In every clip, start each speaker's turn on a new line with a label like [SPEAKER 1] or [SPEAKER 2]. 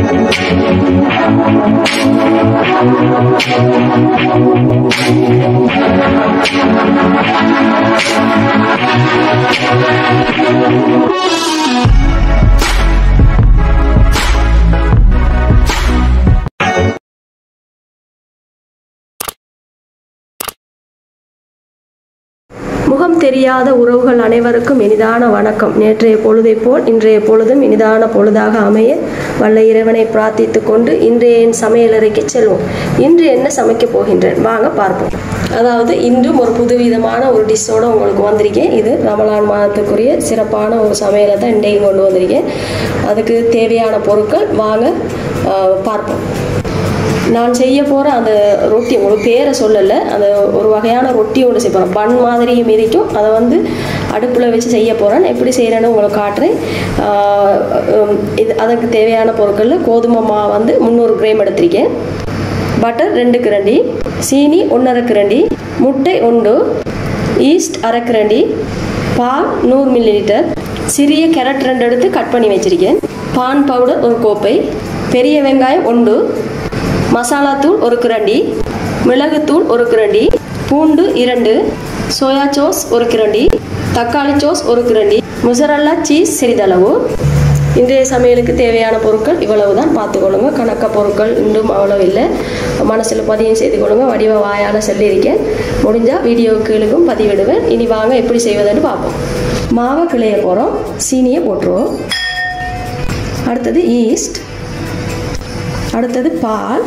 [SPEAKER 1] முகம் தெரியாத உறவுகள் அனைவருக்கும் இனிதான வணக்கம் நேற்றைய பொழுதைப் போல் இன்றைய பொழுதும் இனிதான பொழுதாக அமைய வல்ல இறைவனை பிரார்த்தித்துக் கொண்டு இன்றைய என் சமையலறைக்கு செல்வோம் இன்று என்ன சமைக்கப் போகின்றேன் வாங்க பார்ப்போம் அதாவது இன்றும் ஒரு புதுவிதமான ஒரு டிஷ்ஷோட உங்களுக்கு வந்திருக்கேன் இது ரமலான் மாதத்துக்குரிய சிறப்பான ஒரு சமையலை தான் இன்றையும் கொண்டு வந்திருக்கேன் அதுக்கு தேவையான பொருட்கள் வாங்க ஆஹ், பார்ப்போம் நான் செய்ய போகிற அந்த ரொட்டி உங்களுக்கு பேரை சொல்லலை அந்த ஒரு வகையான ரொட்டி ஒன்று செய்ய போகிறேன் பன் மாதிரியும் இருக்கும் அதை வந்து அடுப்பில் வச்சு செய்ய போகிறேன் எப்படி செய்கிறேன்னு உங்களுக்கு காட்டுறேன் ஆஹ் உம் இது அதுக்கு தேவையான பொருட்கள் கோதுமை மாவு வந்து முந்நூறு கிராம் எடுத்திருக்கேன் பட்டர் ரெண்டு கிரண்டி சீனி ஒன்றரை கிரண்டி முட்டை ஒன்று ஈஸ்ட் அரை கிரண்டி பால் நூறு மில்லி லிட்டர் சிறிய கேரட் ரெண்டு எடுத்து கட் பண்ணி வச்சிருக்கேன் பான் பவுடர் ஒரு கோப்பை பெரிய வெங்காயம் ஒன்று மசாலாத்தூள் ஒரு கிரண்டி மிளகுத்தூள் ஒரு கிரண்டி பூண்டு இரண்டு சோயா சோஸ் ஒரு கிரண்டி தக்காளி சோஸ் ஒரு கிரண்டி முசரல்லா சீஸ் சிறிதளவு இன்றைய சமையலுக்கு தேவையான பொருட்கள் இவ்வளவு தான் பார்த்துக்கொள்ளுங்க கணக்க பொருட்கள் இன்னும் அவ்வளவு இல்லை மனசில் பதியம் செய்து கொள்ளுங்க வடிவ வாயால் சொல்லியிருக்கேன் முடிஞ்சால் வீடியோ கீழுக்கும் பதிவிடுவேன் இனி வாங்க எப்படி செய்வதுன்னு பார்ப்போம் மாவை கிளைய போகிறோம் சீனியை போட்டுருவோம் அடுத்தது ஈஸ்ட் அடுத்தது பால்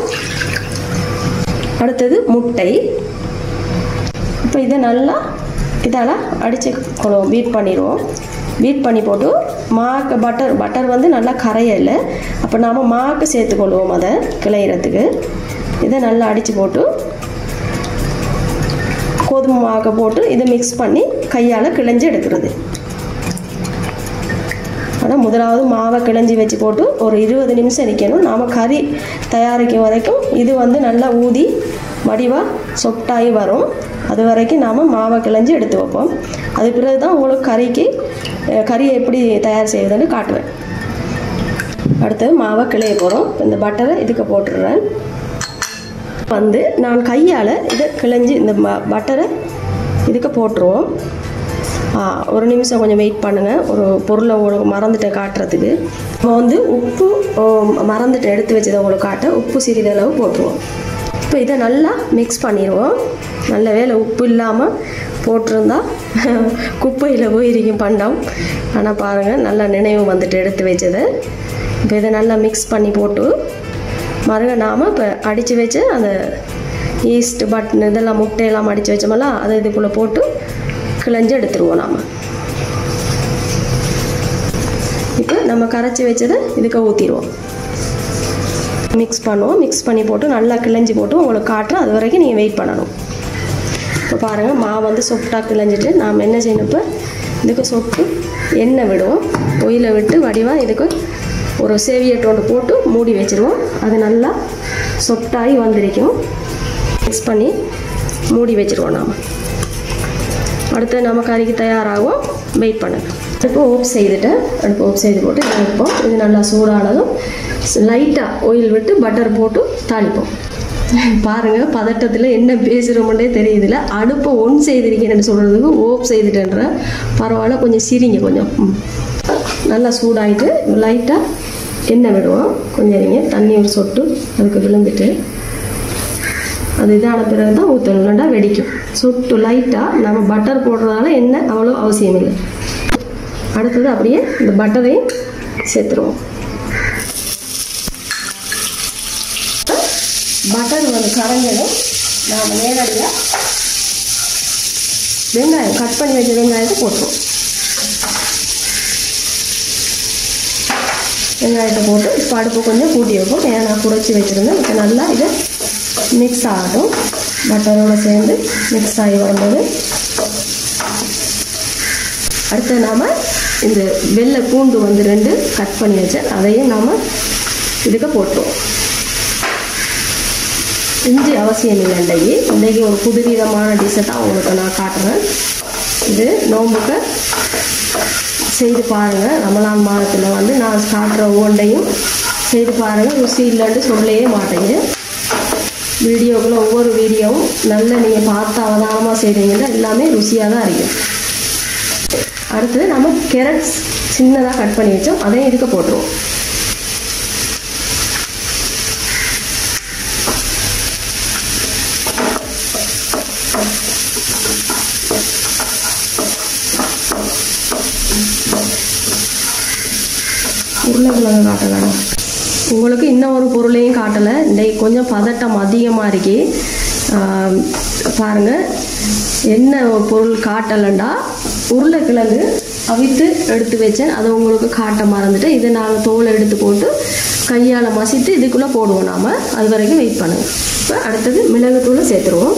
[SPEAKER 1] அடுத்தது முட்டை இப்போ இதை நல்லா இதால் அடித்து கொள்வோம் பீட் பண்ணிடுவோம் பீட் பண்ணி போட்டு மாக்கு பட்டர் பட்டர் வந்து நல்லா கரையலை அப்போ நாம் மாக்கு சேர்த்துக்கொள்வோம் அதை கிளையிறதுக்கு இதை நல்லா அடித்து போட்டு கோதுமை மாவை போட்டு இதை மிக்ஸ் பண்ணி கையால் கிளைஞ்சு எடுக்கிறது ஆனால் முதலாவது மாவை கிளஞ்சி வச்சு போட்டு ஒரு இருபது நிமிஷம் நிற்கணும் நாம் கறி தயாரிக்கும் வரைக்கும் இது வந்து நல்லா ஊதி வடிவாக சொப்டாகி வரும் அது வரைக்கும் நாம் மாவை கிளஞ்சி எடுத்து வைப்போம் அது பிறகு தான் உங்களுக்கு கறிக்கு அஹ், கறியை எப்படி தயார் செய்வதுன்னு காட்டுவேன் அடுத்தது மாவை கிளைய போகிறோம் இந்த பட்டரை இதுக்கு போட்டுடுறேன் வந்து நான் கையால் இதை கிளஞ்சி இந்த ம- பட்டரை இதுக்கு போட்டுருவோம் ஆ, ஒரு நிமிஷம் கொஞ்சம் வெயிட் பண்ணுங்கள் ஒரு பொருளை உங்களுக்கு மறந்துட்டேன் காட்டுறதுக்கு நம்ம வந்து உப்பு ஓ, மறந்துட்டு எடுத்து வச்சதை உங்களுக்கு காட்ட உப்பு சிறிதளவு போட்டுருவோம் இப்போ இதை நல்லா மிக்ஸ் பண்ணிடுவோம் நல்ல வேளை உப்பு இல்லாமல் போட்டிருந்தா குப்பையில் போயிருக்கும் பண்டம் ஆனால் பாருங்கள் நல்லா நினைவு வந்துட்டு எடுத்து வச்சதை இப்போ இதை நல்லா மிக்ஸ் பண்ணி போட்டு மறுக நாம் இப்போ அடித்து வச்சு அந்த ஈஸ்ட் பட்டன் இதெல்லாம் முட்டையெல்லாம் அடித்து வச்சோமல்ல அதை இதுக்குள்ளே போட்டு கிளஞ்சு எடுத்துருவோம் நாம் இப்போ நம்ம கரைச்சி வச்சதை இதுக்கு ஊற்றிடுவோம் மிக்ஸ் பண்ணுவோம் மிக்ஸ் பண்ணி போட்டு நல்லா கிளஞ்சி போட்டு உங்களுக்கு காட்டுறேன் அது வரைக்கும் நீங்கள் வெயிட் பண்ணணும் இப்போ பாருங்கள் மாவு வந்து சொப்டாக கிளஞ்சிட்டு நாம் என்ன செய்யணும் இப்போ இதுக்கு சொட்டு எண்ணெய் விடுவோம் ஒயில விட்டு வடிவாக இதுக்கு ஒரு சேவியட் ஒன்று போட்டு மூடி வச்சிருவோம் அது நல்லா சொட்டாகி வந்திருக்கும் மிக்ஸ் பண்ணி மூடி வச்சிருவோம் நாம் அடுத்து நம்ம கறிக்கு தயாராகும் வெயிட் பண்ணுங்க அடுப்பு ஓப் செய்துட்டு அடுப்பு ஓப் செய்து போட்டு இதை வைப்போம் இது நல்லா சூடானதும் லைட்டாக ஆயில் விட்டு பட்டர் போட்டு தாளிப்போம் பாருங்கள் பதட்டத்தில் என்ன பேசுகிறோம்னே தெரியுதுல அடுப்பை ஒன் செய்திருக்கேன்னு சொல்கிறதுக்கு ஓப் செய்துட்டேன்ற பரவாயில்ல கொஞ்சம் சிரிங்க கொஞ்சம் ம். நல்லா சூடாயிட்டு லைட்டாக எண்ணெய் விடுவோம் கொஞ்சம் இருங்க தண்ணி ஒரு சொட்டு அதுக்கு விழுந்துட்டு அது இதான பிறகு தான் ஊற்றணும் இல்லைன்னா வெடிக்கும் சொட்டு லைட்டாக நம்ம பட்டர் போடுறதால எண்ணெய் அவ்வளோ அவசியம் இல்லை அடுத்தது அப்படியே இந்த பட்டரையும் சேர்த்துருவோம் பட்டர் வந்து கரைஞ்சதும் நாம் நேரடியாக வெங்காயம் கட் பண்ணி வச்ச வெங்காயத்தை போட்டுருவோம் வெங்காயத்தை போட்டு இப்போ அடுப்பு கொஞ்சம் கூட்டி வைப்போம் ஏன்னா நான் குறைச்சி வச்சுருந்தேன் இப்போ நல்லா இதை மிக்ஸ் ஆகட்டும் பட்டரோட சேர்ந்து மிக்ஸ் ஆகி வரும்போது அடுத்து நாம் இந்த வெள்ளை பூண்டு வந்து ரெண்டு கட் பண்ணி வச்சேன் அதையும் நாம் இதுக்கு போட்டுருவோம் இஞ்சி அவசியம் இல்லை இன்றைக்கு இன்றைக்கு ஒரு புதுவிதமான டிஷ்ஷை தான் உங்களுக்கு நான் காட்டுறேன் இது நோம்புக்கு செய்து பாருங்கள் ரமலான் மாதத்தில் வந்து நான் காட்டுற ஒவ்வொன்றையும் செய்து பாருங்கள் ருசி இல்லைன்னு சொல்லவே மாட்டேங்க வீடியோக்குள்ள ஒவ்வொரு வீடியோவும் நல்ல நீங்கள் பார்த்து அவதானமாக செய்கிறீங்கன்னா எல்லாமே ருசியாக தான் இருக்கும் அடுத்தது நம்ம கேரட்ஸ் சின்னதாக கட் பண்ணி வச்சோம் அதையும் இதுக்கு போட்டுருவோம் உருளைக்கிழங்கு காட்டலாம் உங்களுக்கு இன்னும் ஒரு பொருளையும் காட்டலை இன்றைக்கு கொஞ்சம் பதட்டம் அதிகமாக இருக்கு ஆம், பாருங்க என்ன ஒரு பொருள் காட்டலைண்டா உருளைக்கிழங்கு அவித்து எடுத்து வச்சேன் அதை உங்களுக்கு காட்ட மறந்துட்டு இதை நாங்கள் தோலை எடுத்து போட்டு கையால் மசித்து இதுக்குள்ளே போடுவோம் நாம் அது வரைக்கும் வெயிட் பண்ணுங்க இப்போ அடுத்தது மிளகுத்தூளை சேர்த்துருவோம்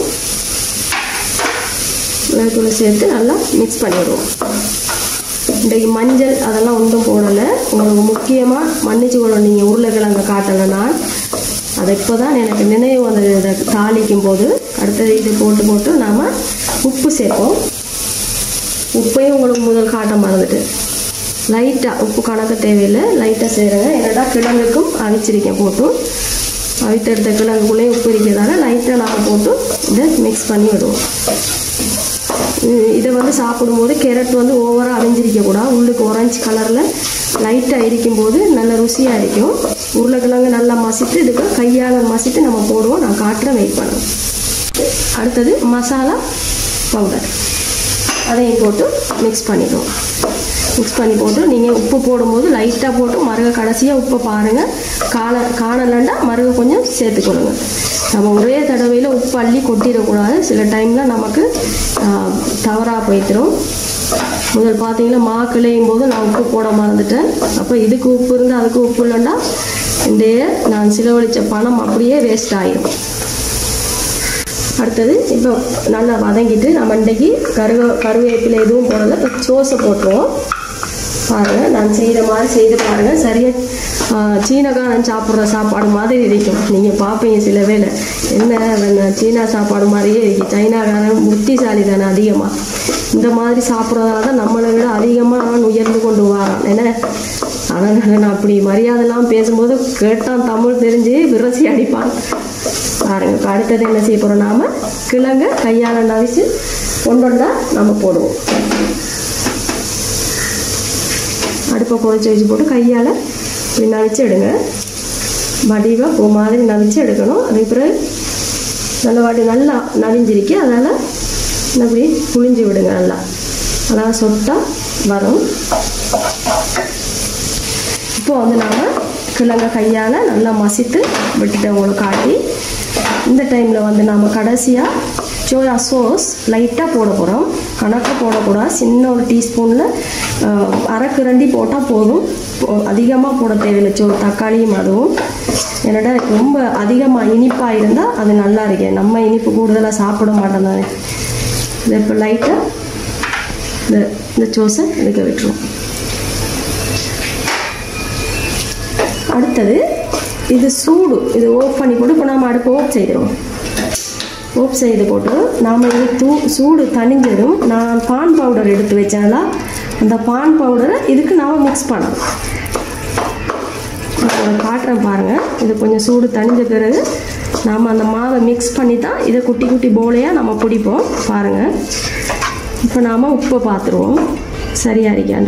[SPEAKER 1] மிளகுத்தூளை சேர்த்து நல்லா மிக்ஸ் பண்ணிடுவோம் இன்றைக்கு மஞ்சள் அதெல்லாம் ஒன்றும் போடலை உங்களுக்கு முக்கியமாக மன்னிச்சு கொள்ளும் நீங்கள் உருளைக்கிழங்கு காட்டலைன்னா அது இப்போ தான் எனக்கு நினைவு வந்தது இதை தாளிக்கும் போது அடுத்தது இது போட்டு போட்டு நாம் உப்பு சேர்ப்போம் உப்பையும் உங்களுக்கு முதல் காட்ட மறந்துட்டு லைட்டாக உப்பு கணக்கு தேவையில்லை லைட்டாக செய்கிறேங்க என்னடா கிழங்குக்கும் அவிச்சிருக்கேன் போட்டு அவித்தெடுத்த கிழங்குக்குள்ளேயும் உப்பு இருக்கிறதால லைட்டாக நாம் போட்டு இதை மிக்ஸ் பண்ணி விடுவோம் இ- இதை வந்து சாப்பிடும்போது கேரட் வந்து ஓவராக அழிஞ்சிருக்க கூடாது உள்ளுக்கு orange கலரில் லைட்டாக இருக்கும்போது நல்ல ருசியாக இருக்கும் உருளைக்கிழங்கு நல்லா மசித்து இதுக்கு கையால் மசித்து நம்ம போடுவோம் நான் காட்டுறேன் வெயிட் பண்ணுவேன் அடுத்தது மசாலா பவுடர் அதையும் போட்டு மிக்ஸ் பண்ணிடுவோம் மிக்ஸ் பண்ணி போட்டு நீங்கள் உப்பு போடும்போது லைட்டாக போட்டு மறுக கடைசியாக உப்பை பாருங்கள் காண காணலண்டா மறுக கொஞ்சம் சேர்த்துக்கொள்ளுங்க நம்ம ஒரே தடவையில் உப்பு அள்ளி கொட்டிடக்கூடாது சில டைமில் நமக்கு தவறாக போய்த்திரும் முதல் பார்த்தீங்கன்னா மா கிளையும் போது நான் உப்பு போட மறந்துட்டேன் அப்போ இதுக்கு உப்பு இருந்து அதுக்கு உப்பு இல்லைண்டா இந்த நான் செலவழித்த பணம் அப்படியே வேஸ்ட் ஆயிடும் அடுத்தது இப்போ நல்லா வதங்கிட்டு நம்ம இன்றைக்கி கருவ கருவேப்பிலை எதுவும் போடலை இப்போ சோஸை போட்டுருவோம் பாருங்கள் நான் செய்கிற மாதிரி செய்து பாருங்கள் சரியாக சீனக்காரன் சாப்பிட்ற சாப்பாடு மாதிரி இருக்கும் நீங்கள் பார்ப்பீங்க சில வேளை என்ன வெண்ண சீனா சாப்பாடு மாதிரியே இருக்கு சைனாக்காரன் புத்திசாலி தானே அதிகமாக இந்த மாதிரி சாப்பிட்றதால தான் நம்மளை விட அதிகமாக அவன் உயர்ந்து கொண்டு வரான் என்ன அதனால் நான் அப்படி மரியாதைலாம் பேசும்போது கேட்டான் தமிழ் தெரிஞ்சு விரசி அடிப்பான் பாருங்க இப்போ அடுத்தது என்ன செய்ய போகிறோம் நாம கிழங்க கையால் நவிச்சு ஒன்றொண்டா நம்ம போடுவோம் அடுப்பை குறைச்சி வச்சு போட்டு கையால் இப்படி நவிச்சு எடுங்க வடிவாக பூ மாதிரி நவிச்சு எடுக்கணும் அதுக்கு பிறகு நல்ல வாட்டி நல்லா நவிஞ்சிருக்கு அதனால் அப்படி புழிஞ்சு விடுங்க நல்லா அதாவது சொட்டா வரும் இப்போ வந்து நாம் கிழங்க கையால் நல்லா மசித்து விட்டுட்டு உங்களுக்கு காட்டி இந்த டைமில் வந்து நாம் கடைசியாக சோயா சோஸ் லைட்டாக போட போகிறோம் கணக்கு போடக்கூடாது சின்ன ஒரு டீஸ்பூனில் அரைக்கிரண்டி போட்டால் போதும் அதிகமாக போட தேவையில்லை சோ தக்காளியும் அதுவும் என்னடா ரொம்ப அதிகமாக இனிப்பாக இருந்தால் அது நல்லா இருக்கு நம்ம இனிப்பு கூடுதலாக சாப்பிட மாட்டோம் தானே இதை இப்போ லைட்டாக இந்த இந்த சோஸை எடுக்க விட்டுருவோம் அடுத்தது இது சூடு இது ஓப் பண்ணி போட்டு இப்போ நாம் அடுப்பு ஓப் செய்திருவோம் ஓப் செய்து போட்டு நாம் இது தூ சூடு தணிஞ்சதும் நான் பான் பவுடர் எடுத்து வச்சேன்ல அந்த பான் பவுடரை இதுக்கு நாம் மிக்ஸ் பண்ணணும் நான் உங்களுக்கு காட்டுறேன் பாருங்கள் இது கொஞ்சம் சூடு தணிஞ்ச பிறகு நாம் அந்த மாவை மிக்ஸ் பண்ணி தான் இதை குட்டி குட்டி போலையாக நம்ம பிடிப்போம் பாருங்கள் இப்போ நாம் உப்பை பார்த்துருவோம் சரியாக இருக்காண்டு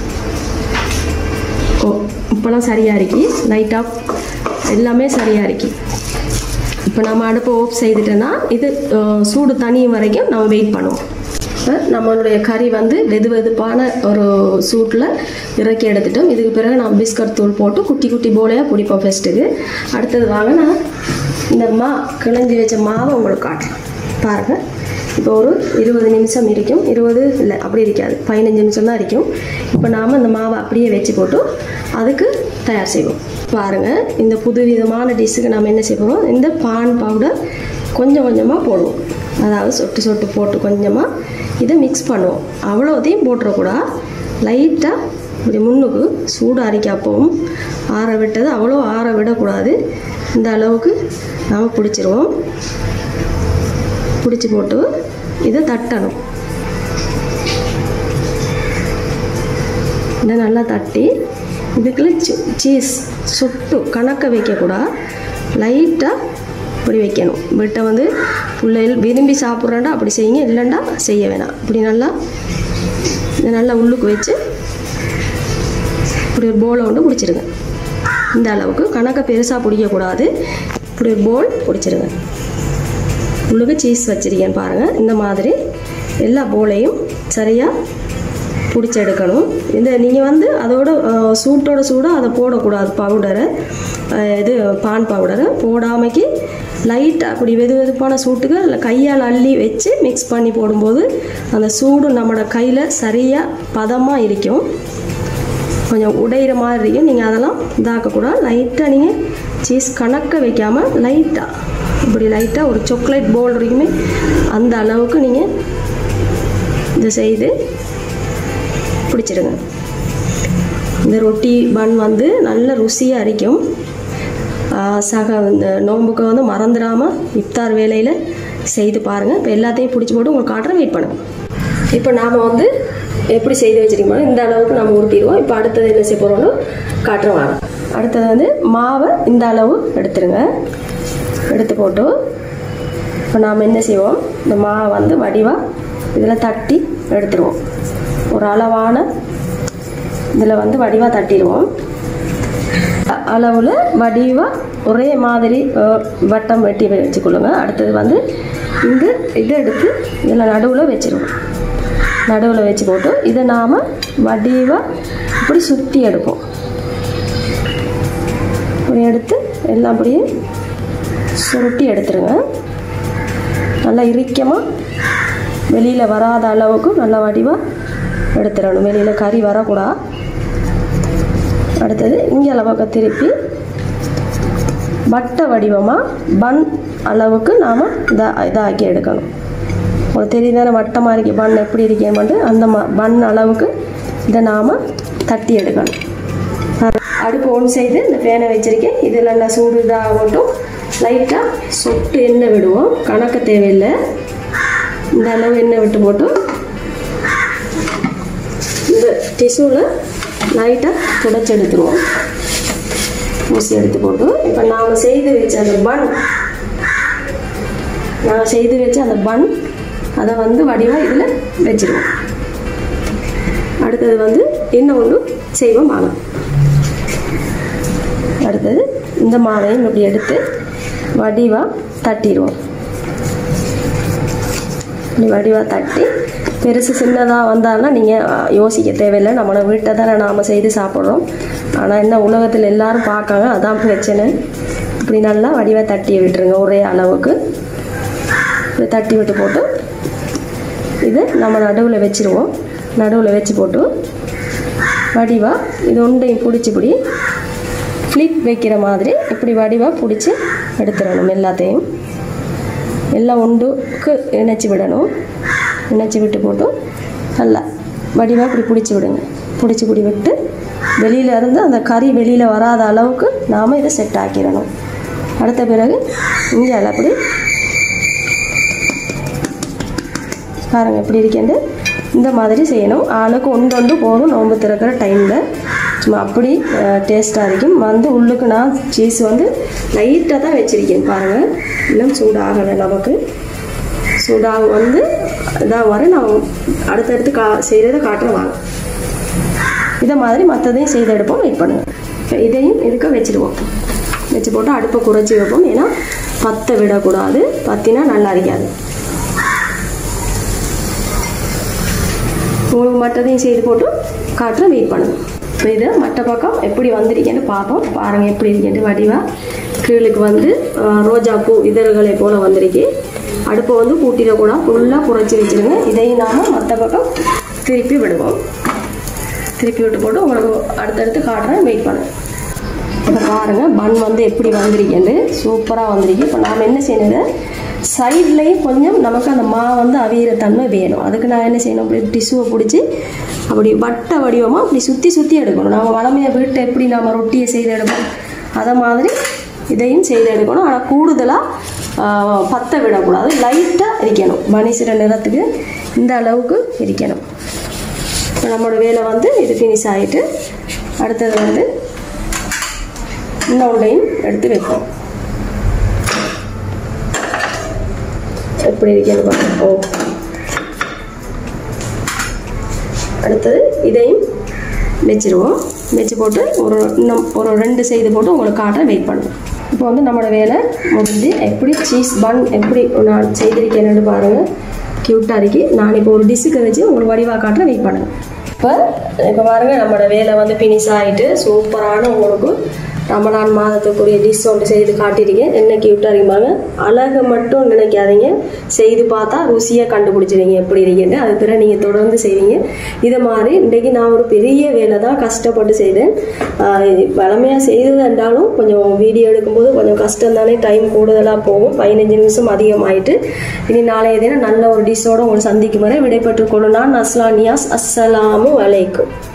[SPEAKER 1] ஓ இப்போலாம் சரியாக இருக்கு லைட்டாக எல்லாமே சரியாக இருக்கு இப்போ நம்ம அடுப்பை ஓப் செய்துட்டோன்னா இது அஹ், சூடு தனியும் வரைக்கும் நம்ம வெயிட் பண்ணுவோம் இப்போ நம்மளுடைய கறி வந்து வெது வெதுப்பான ஒரு சூட்டில் இறக்கி எடுத்துட்டோம் இதுக்கு பிறகு நான் பிஸ்கட் தூள் போட்டு குட்டி குட்டி போலையாக பிடிப்போம் ஃபஸ்ட்டுக்கு அடுத்தது வாங்க நான் இந்த மா கிளஞ்சி வச்ச மாவை உங்களுக்கு காட்டுறேன் பாருங்கள் இப்போ ஒரு இருபது நிமிஷம் இருக்கும் இருபது இல்லை அப்படி இருக்காது பதினஞ்சு நிமிஷம் தான் இருக்கும் இப்போ நாம் இந்த மாவை அப்படியே வச்சு போட்டு அதுக்கு தயார் செய்வோம் பாருங்கள் இந்த புது விதமான டிஷ்ஷுக்கு நம்ம என்ன செய்ய போகிறோம் இந்த பான் பவுடர் கொஞ்சம் கொஞ்சமாக போடுவோம் அதாவது சொட்டு சொட்டு போட்டு கொஞ்சமாக இதை மிக்ஸ் பண்ணுவோம் அவ்வளோதையும் போட்டுறக்கூடாது லைட்டாக இப்படி முன்னுக்கு சூடு அரிக்க அப்பவும் ஆற விட்டது அவ்வளோ ஆற விடக்கூடாது இந்த அளவுக்கு நாம் பிடிச்சிருவோம் பிடிச்சி போட்டு இதை தட்டணும் இதை நல்லா தட்டி இதுக்குள்ள சீஸ் சுட்டு கணக்க வைக்கக்கூடாது லைட்டாக இப்படி வைக்கணும் பட்டை வந்து பிள்ளைகள் விரும்பி சாப்பிட்றாண்டா அப்படி செய்யுங்க இல்லைண்டா செய்ய வேணாம் இப்படி நல்லா இதை நல்லா உள்ளுக்கு வச்சு இப்படி ஒரு போலை கொண்டு பிடிச்சிருங்க இந்த அளவுக்கு கணக்கை பெருசாக பிடிக்கக்கூடாது இப்படி ஒரு போல் பிடிச்சிருங்க உள்ளுக்கு சீஸ் வச்சிருக்கேன்னு பாருங்கள் இந்த மாதிரி எல்லா போலையும் சரியாக பிடிச்சி எடுக்கணும் இந்த நீங்கள் வந்து அதோட அஹ், சூட்டோட சூடாக அதை போடக்கூடாது பவுடரை இது பான் பவுடரை போடாமைக்கு லைட்டாக அப்படி வெது வெதுப்பான சூட்டுக்கு இல்லை கையால் அள்ளி வச்சு மிக்ஸ் பண்ணி போடும்போது அந்த சூடு நம்மளோட கையில் சரியாக பதமாக இருக்கும் கொஞ்சம் உடையிற மாதிரி இருக்கும் நீங்கள் அதெல்லாம் இதாக்கக்கூடாது லைட்டாக நீங்கள் சீஸ் கணக்க வைக்காமல் லைட்டாக இப்படி லைட்டாக ஒரு சாக்லேட் போல் இருக்குமே அந்த அளவுக்கு நீங்கள் இதை செய்து பிடிச்சிடுங்க இந்த ரொட்டி பன் வந்து நல்ல ருசியாக இருக்கும் ஆஹ் சக இந்த நோன்புக்கு வந்து மறந்துடாமல் இஃப்தார் வேலையில் செய்து பாருங்கள் இப்போ எல்லாத்தையும் பிடிச்சி போட்டு உங்களுக்கு காட்டுற வெயிட் பண்ணுங்கள் இப்போ நாம் வந்து எப்படி செய்து வச்சிருக்கோமோ இந்த அளவுக்கு நம்ம உருட்டிடுவோம் இப்போ அடுத்தது என்ன செய்ய போகிறோம்னு காட்டுறோம் வாங்க அடுத்தது வந்து மாவை இந்த அளவு எடுத்துருங்க எடுத்து போட்டு இப்போ நாம் என்ன செய்வோம் இந்த மாவை வந்து வடிவாக இதில் தட்டி எடுத்துருவோம் ஒரு அளவான இதில் வந்து வடிவாக தட்டிடுவோம் அ- அளவில் வடிவாக ஒரே மாதிரி அஹ், வட்டம் வெட்டி வச்சுக்கொள்ளுங்க அடுத்தது வந்து இந்த இதை எடுத்து இதில் நடுவில் வச்சிருவோம் நடுவில் வச்சு போட்டு இதை நாம் வடிவாக இப்படி சுற்றி எடுப்போம் இப்படி எடுத்து எல்லாம் அப்படியே சுருட்டி எடுத்துருங்க நல்லா இறுக்கமாக வெளியில் வராத அளவுக்கு நல்லா வடிவாக எடுத்துடணும் வெளியில் கறி வரக்கூடாது அடுத்தது இங்கே பக்கம் திருப்பி வட்ட வடிவமாக பன் அளவுக்கு நாம் இதை இதாக்கி எடுக்கணும் உங்களுக்கு தெரியுதானே வட்டமாக இருக்கு பன் எப்படி இருக்கேன்னு அந்த ம பன் அளவுக்கு இதை நாம் தட்டி எடுக்கணும் அடுப்பு ஒன் செய்து இந்த ஃபேனை வச்சிருக்கேன் இதில் நல்லா சூடு இதாகட்டும் லைட்டாக சொட்டு எண்ணெய் விடுவோம் கணக்கு தேவையில்லை இந்த அளவு எண்ணெய் விட்டு போட்டு இந்த டிஷ்யூவில் லைட்டாக துடைச்சி எடுத்துருவோம் ஊசி எடுத்து போட்டு இப்போ நாம் செய்து வச்ச அந்த பன் நான் செய்து வச்ச அந்த பன் அதை வந்து வடிவாக இதில் வச்சிருவோம் அடுத்தது வந்து இன்னும் ஒன்று செய்வோம் வாங்க அடுத்தது இந்த மாவையும் இப்படி எடுத்து வடிவாக தட்டிடுவோம் இப்படி வடிவாக தட்டி பெருசு சின்னதாக வந்தால்னா நீங்கள் யோசிக்க தேவையில்லை நம்மளோட வீட்டை தானே நாம் செய்து சாப்பிட்றோம் ஆனால் என்ன உலகத்தில் எல்லாரும் பார்க்காங்க அதான் பிரச்சனை இப்படி நல்லா வடிவாக தட்டி விட்டுருங்க ஒரே அளவுக்கு இப்படி தட்டி விட்டு போட்டு இது நம்ம நடுவில் வச்சிருவோம் நடுவில் வச்சு போட்டு வடிவாக இது ஒன்றையும் பிடிச்சிப்பிடி ஃப்ளிப் வைக்கிற மாதிரி இப்படி வடிவாக பிடிச்சி எடுத்துடணும் எல்லாத்தையும் எல்லாம் ஒன்றுக்கு இணைச்சி விடணும் இணைச்சி விட்டு போட்டு நல்லா வடிவாக இப்படி பிடிச்சி விடுங்க பிடிச்சி பிடி விட்டு வெளியில இருந்து அந்த கறி வெளியில் வராத அளவுக்கு நாம் இதை செட் ஆக்கிடணும் அடுத்த பிறகு இங்கே அப்படி பாருங்க எப்படி இருக்கேன்ட்டு இந்த மாதிரி செய்யணும் ஆளுக்கு ஒன்று ஒன்று போதும் நோன்பு திறக்கிற டைமில் சும்மா அப்படி டேஸ்ட்டாக இருக்கும் வந்து உள்ளுக்கு நான் சீஸ் வந்து லைட்டாக தான் வச்சுருக்கேன் பாருங்கள் இன்னும் சூடாகலை நமக்கு சூடாக வந்து இதாக வர நான் அடுத்தடுத்து கா செய்கிறத காட்டுறேன் வாங்க இதை மாதிரி மற்றதையும் செய்து எடுப்போம் வெயிட் பண்ணுங்கள் இப்போ இதையும் இதுக்கு வச்சுடுவோம் வச்சு போட்டு அடுப்பை குறைச்சி வைப்போம் ஏன்னா பற்ற விடக்கூடாது பற்றினா நல்லா இருக்காது உங்களுக்கு மற்றதையும் செய்து போட்டு காட்டுறேன் வெயிட் பண்ணுங்க இப்போ இது மற்ற பக்கம் எப்படி வந்திருக்கேன்னு பார்ப்போம் பாருங்கள் எப்படி இருக்கேன்ட்டு வடிவாக கீழுக்கு வந்து அஹ், ரோஜா பூ இதழ்களை போல் வந்திருக்கு அடுப்பை வந்து கூட்டிடக்கூடாது ஃபுல்லாக குறைச்சி வச்சிருங்க இதையும் நாம் மற்ற பக்கம் திருப்பி விடுவோம் திருப்பி விட்டு போட்டு உங்களுக்கு அடுத்தடுத்து காட்டுறேன் வெயிட் பண்ணுங்க இப்போ பாருங்கள் பன் வந்து எப்படி வந்திருக்கேன்னு சூப்பராக வந்திருக்கு இப்போ நாம் என்ன செய்யணும் சைட்லேயும் கொஞ்சம் நமக்கு அந்த மா வந்து அவியிற தன்மை வேணும் அதுக்கு நான் என்ன செய்யணும் அப்படி டிஷ்யூவை பிடிச்சி அப்படி வட்ட வடிவமாக அப்படி சுற்றி சுற்றி எடுக்கணும் நம்ம வளமையாக வீட்டை எப்படி நம்ம ரொட்டியை செய்து எடுப்போம் அதை மாதிரி இதையும் செய்து எடுக்கணும் ஆனால் கூடுதலாக பற்ற விடக்கூடாது லைட்டாக இருக்கணும் மணிசிற நிறத்துக்கு இந்த அளவுக்கு இருக்கணும் இப்போ நம்மளோட வேலை வந்து இது ஃபினிஷ் ஆகிட்டு அடுத்தது வந்து இன்னொன்றையும் எடுத்து வைப்போம் எப்படி இருக்கேன்னு பார்ப்போம் ஓ அடுத்தது இதையும் வச்சிருவோம் வச்சு போட்டு ஒரு இன்னும் ஒரு ரெண்டு செய்து போட்டு உங்களுக்கு காட்ட வெயிட் பண்ணுவோம் இப்போ வந்து நம்மளோட வேலை முடிஞ்சு எப்படி சீஸ் பன் எப்படி நான் செய்திருக்கேன்னு பாருங்கள் க்யூட்டாக இருக்கு நான் இப்போ ஒரு டிஷ்ஷுக்கு வச்சு உங்களுக்கு வடிவாக காட்டுற வெயிட் பண்ணுங்கள் இப்போ இப்போ பாருங்கள் நம்மளோட வேலை வந்து ஃபினிஷ் ஆகிட்டு சூப்பரான உங்களுக்கு ரமலான் மாதத்துக்குரிய டிஷ் ஒன்று செய்து காட்டியிருக்கேன் என்ன க்யூட்டாக இருக்குமாங்க அழகை மட்டும் நினைக்காதீங்க செய்து பார்த்தா ருசியாக கண்டுபிடிச்சிருவீங்க எப்படி இருக்கீங்க அது பிறகு நீங்கள் தொடர்ந்து செய்வீங்க இதை மாதிரி இன்றைக்கி நான் ஒரு பெரிய வேலை தான் கஷ்டப்பட்டு செய்தேன் வளமையாக செய்தது என்றாலும் கொஞ்சம் வீடியோ எடுக்கும்போது கொஞ்சம் கஷ்டம் தானே டைம் கூடுதலாக போகும் பதினஞ்சு நிமிஷம் அதிகமாயிட்டு இனி நாளைய தினம் நல்ல ஒரு டிஷ்ஷோடு உங்களை சந்திக்கும் வரை விடைபெற்றுக் கொள்ளும் நான் அஸ்லானியாஸ் அஸ்ஸலாமு அலைக்கும்